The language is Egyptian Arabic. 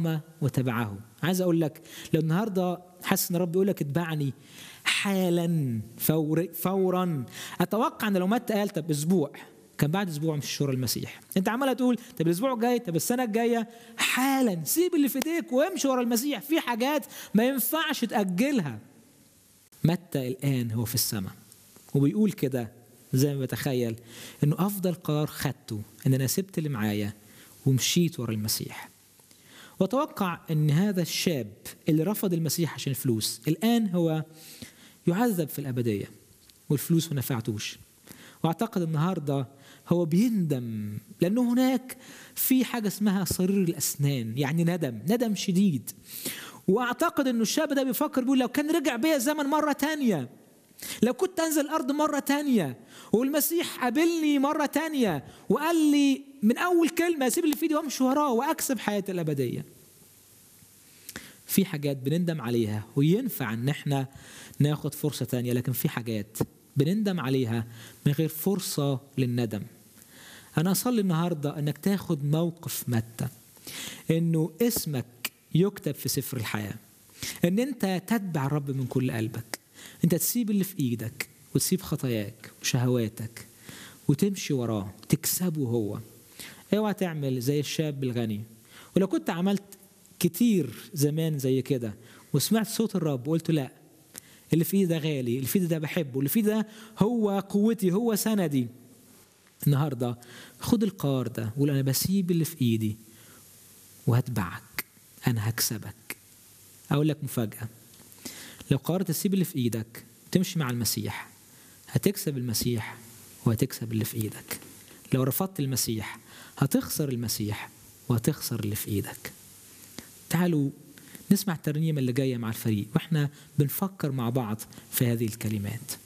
قام وتبعه عايز اقول لك لو النهارده حاسس ان رب يقول لك اتبعني حالا فور فورا اتوقع ان لو مات قال طب اسبوع كان بعد اسبوع مش ورا المسيح انت عمال تقول طب الاسبوع الجاي طب السنه الجايه حالا سيب اللي في ايديك وامشي ورا المسيح في حاجات ما ينفعش تاجلها متى الان هو في السماء وبيقول كده زي ما بتخيل انه افضل قرار خدته ان انا سبت اللي معايا ومشيت ورا المسيح واتوقع ان هذا الشاب اللي رفض المسيح عشان الفلوس الان هو يعذب في الابديه والفلوس ما نفعتوش واعتقد النهارده هو بيندم لانه هناك في حاجه اسمها صرير الاسنان يعني ندم ندم شديد واعتقد انه الشاب ده بيفكر بيقول لو كان رجع بيا الزمن مره تانية لو كنت انزل الارض مره تانية والمسيح قابلني مره تانية وقال لي من اول كلمه اسيب اللي في ايدي وامشي وراه واكسب حياتي الابديه في حاجات بنندم عليها وينفع ان احنا ناخد فرصه تانية لكن في حاجات بنندم عليها من غير فرصه للندم انا اصلي النهارده انك تاخد موقف متى انه اسمك يكتب في سفر الحياه ان انت تتبع الرب من كل قلبك انت تسيب اللي في ايدك وتسيب خطاياك وشهواتك وتمشي وراه تكسبه هو اوعى تعمل زي الشاب الغني ولو كنت عملت كتير زمان زي كده وسمعت صوت الرب وقلت لا اللي في ايدي ده غالي اللي في ايدي ده بحبه اللي في ايدي ده هو قوتي هو سندي النهارده خد القرار ده وقول انا بسيب اللي في ايدي وهتبعك انا هكسبك اقول لك مفاجاه لو قررت تسيب اللي في ايدك تمشي مع المسيح هتكسب المسيح وهتكسب اللي في ايدك لو رفضت المسيح هتخسر المسيح وهتخسر اللي في ايدك تعالوا نسمع الترنيمه اللي جايه مع الفريق واحنا بنفكر مع بعض في هذه الكلمات